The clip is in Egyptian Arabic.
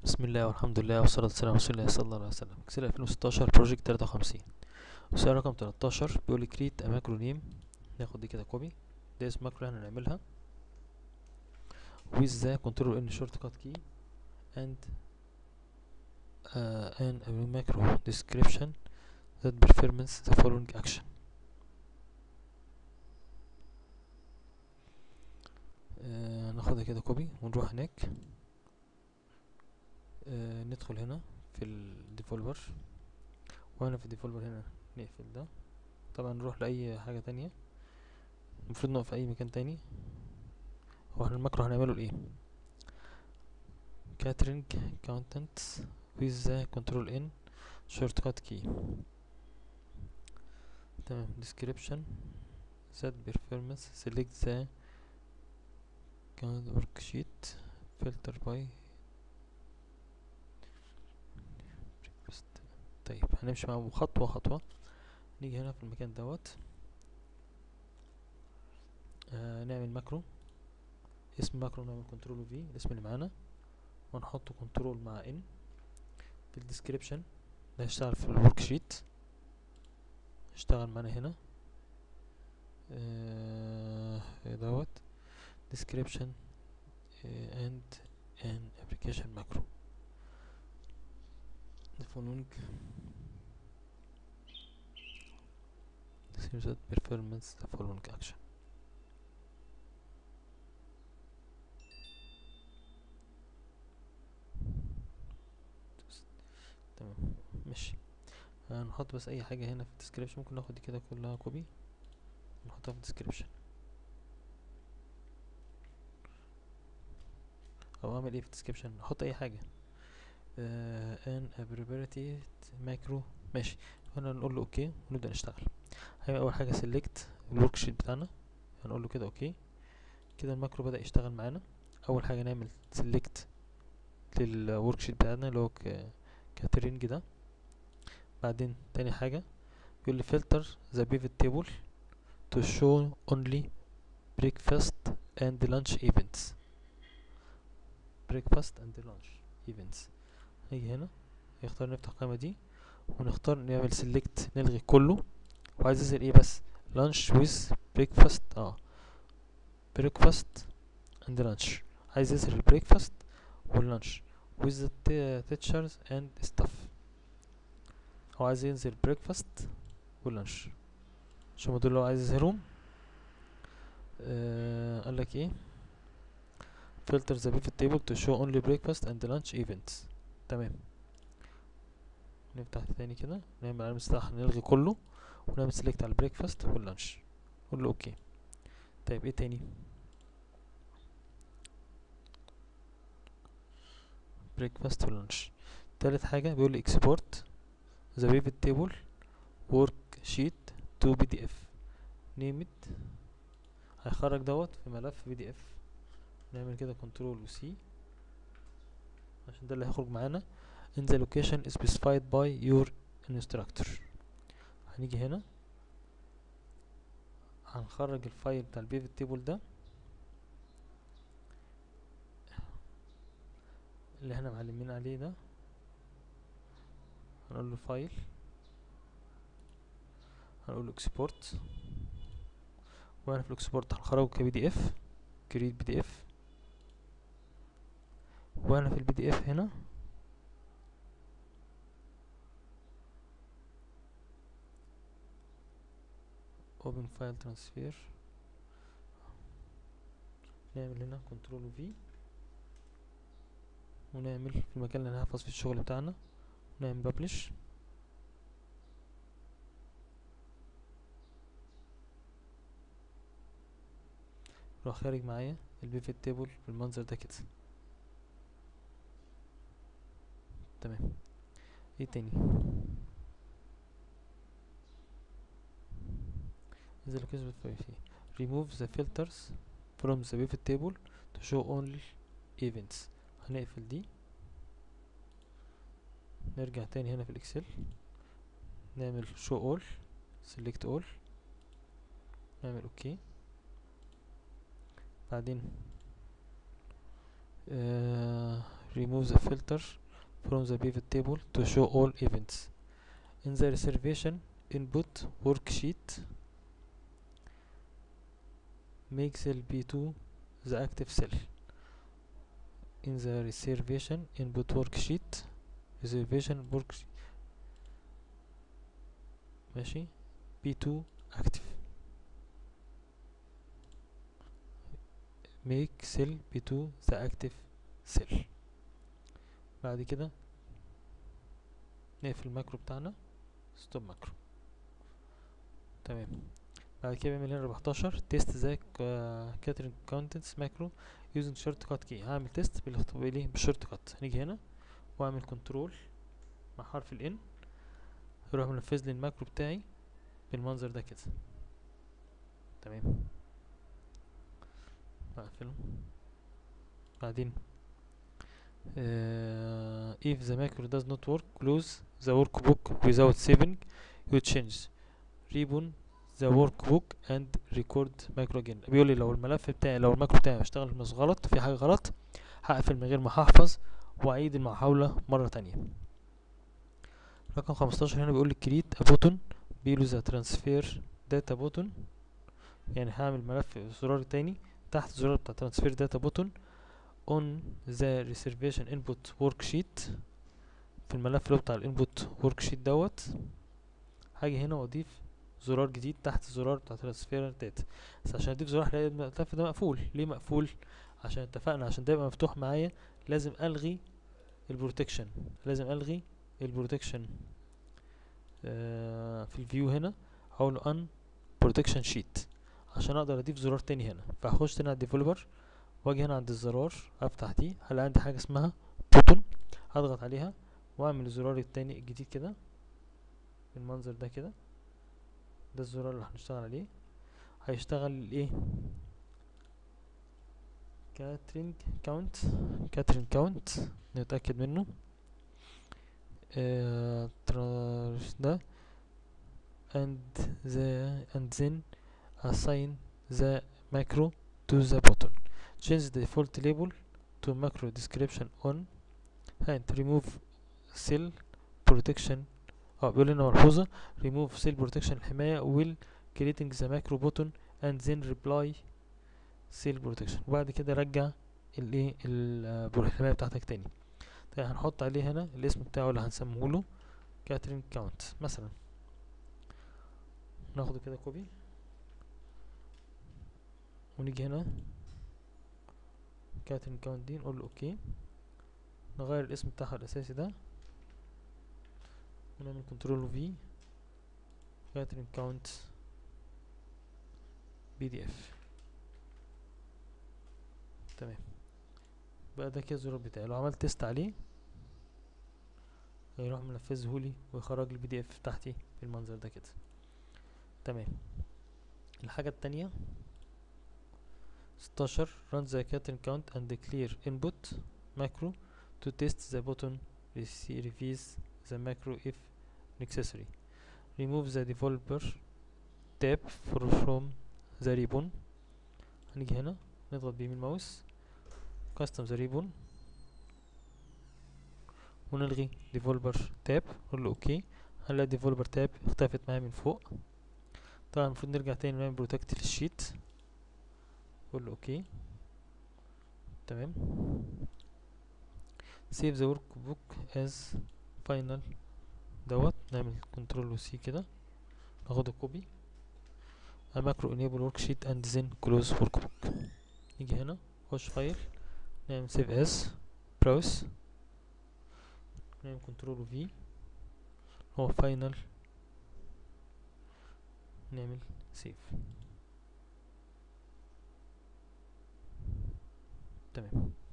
بسم الله والحمد لله والصلاة والسلام على رسول الله صلى الله عليه وسلم اكسل 2016 بروجكت 53 السؤال رقم 13 بيقول لي كريت ا ماكرو نيم ناخد دي كده كوبي ده اسم ماكرو احنا هنعملها with the control in shortcut key and uh, an a macro description that performs the following action آه ناخدها كده كوبي ونروح هناك آه ندخل هنا في الديفولبر وهنا في الديفولبر هنا نقفل ده طبعا نروح لأي حاجة تانية المفروض نقف في أي مكان تاني هو احنا الماكرو هنعمله لإيه catering contents with the control in shortcut key تمام description set performance select the count worksheet filter by طيب هنمشي معاه خطوة خطوة نيجي هنا في المكان دوت آه نعمل ماكرو اسم ماكرو نعمل كنترول في الاسم اللي معانا ونحط كنترول مع ان في الديسكريبشن ده هيشتغل في الورك شيت هيشتغل معانا هنا آه دوت description uh, and an application macro the following seems that performance the following action تمام ماشي هنحط بس اي حاجة هنا في الديسكريبشن ممكن ناخد دي كده كلها كوبي نحطها في الديسكريبشن او اعمل ايه في الديسكريبشن احط اي حاجه ان ابريبرتي ماكرو ماشي هنا نقول له اوكي ونبدا نشتغل هيبقى اول حاجه سيلكت الورك شيت بتاعنا هنقول له كده اوكي كده الماكرو بدا يشتغل معانا اول حاجه نعمل سيلكت للورك شيت بتاعنا اللي هو كاترينج ده بعدين تاني حاجه يقول لي فلتر ذا بيفت تيبل to show only breakfast and lunch events breakfast and lunch events هيجي هنا يختار نفتح القائمة دي ونختار نعمل select نلغي كله وعايز يظهر ايه بس lunch with breakfast اه breakfast and lunch عايز يظهر البريكفاست واللانش with the teachers and staff هو عايز ينزل breakfast واللانش شو دول اللي هو عايز يظهرهم آه قالك ايه filter the pivot table to show only breakfast and lunch events تمام نفتح تاني كده نعمل علامة استراحة نلغي كله ونعمل select على البريكفاست واللانش نقول له اوكي طيب ايه تاني بريكفاست واللانش تالت حاجة بيقول لي export the pivot table work sheet to pdf name it هيخرج دوت في ملف pdf نعمل كده كنترول وسي عشان ده اللي هيخرج معانا in the location specified by your instructor هنيجي هنا هنخرج الفايل بتاع البيفت تيبل ده اللي احنا معلمين عليه ده هنقول له فايل هنقول له اكسبورت وانا في الاكسبورت هنخرجه كبي دي اف كريت بي دي اف وانا في البي دي اف هنا open file transfer نعمل هنا كنترول في ونعمل في المكان اللي هنحفظ فيه الشغل بتاعنا ونعمل ببلش راح خارج معايا البيفت تيبل بالمنظر ده كده تمام ايه تاني نزل كسبة فايفي remove the filters from the pivot table to show only events هنقفل دي نرجع تاني هنا في الاكسل نعمل show all select all نعمل اوكي بعدين آه remove the filter from the pivot table to show all events in the reservation input worksheet make cell B2 the active cell in the reservation input worksheet reservation worksheet ماشي B2 active make cell B2 the active cell بعد كده نقفل الماكرو بتاعنا ستوب ماكرو تمام بعد كده بعمل هنا 14 تيست ذا كاترين كونتنتس ماكرو يوزنج شورت كات كي هعمل تيست بالاختبار ليه بالشورت كات هنيجي هنا واعمل كنترول مع حرف الان يروح منفذ لي الماكرو بتاعي بالمنظر ده كده تمام اقفله بعدين uh, if the macro does not work close the workbook without saving you change ribbon the workbook and record macro again بيقول لي لو الملف بتاعي لو الماكرو بتاعي اشتغل مش غلط في حاجه غلط هقفل من غير ما هحفظ واعيد المحاوله مره تانية رقم 15 هنا بيقول لي create a button بيقول ذا transfer data button يعني هعمل ملف زرار تاني تحت الزرار بتاع transfer data button on the reservation input worksheet في الملف اللي هو بتاع الانبوت worksheet دوت هاجي هنا واضيف زرار جديد تحت الزرار بتاع transfer data بس عشان اضيف زرار هلاقي الملف ده مقفول ليه مقفول عشان اتفقنا عشان ده يبقى مفتوح معايا لازم الغي البروتكشن لازم الغي البروتكشن آه في الفيو هنا هقول ان بروتكشن شيت عشان اقدر اضيف زرار تاني هنا فهخش تاني على الديفلوبر واجي هنا عند الزرار افتح دي هلاقي عندي حاجه اسمها بوتون هضغط عليها واعمل الزرار التاني الجديد كده بالمنظر ده كده ده الزرار اللي هنشتغل عليه هيشتغل الايه كاترينج كاونت كاترين كاونت نتاكد منه آه ده and the and then assign the macro to the button change the default label to macro description on and remove cell protection اه بيقول لنا ملحوظة remove cell protection الحماية will creating the macro button and then reply cell protection وبعد كده رجع الايه الحماية بتاعتك تاني طيب هنحط عليه هنا الاسم بتاعه اللي هنسميه له كاترين كاونت مثلا ناخده كده كوبي ونيجي هنا كاترين كاونت دي نقول له اوكي نغير الاسم بتاعها الاساسي ده ونعمل كنترول في كاترين كاونت بي دي اف تمام بقى ده كده الزرار بتاعي لو عملت تيست عليه هيروح منفذه لي ويخرج لي البي دي اف تحتي بالمنظر ده كده تمام الحاجة التانية ستاشر run the catering count and clear input macro to test the button revise the macro if necessary remove the developer tab from the ribbon هنيجي هنا نضغط بيمين الماوس custom the ribbon ونلغي developer tab نقول له اوكي هنلاقي developer tab اختفت معايا من فوق طبعا المفروض نرجع تاني نعمل بروتكت للشيت نقول له اوكي تمام save the workbook as final دوت نعمل كنترول وسي كده ناخد الكوبي macro enable worksheet and then close workbook نيجي هنا نخش فايل نعمل save as browse نعمل كنترول في هو final نعمل save تمام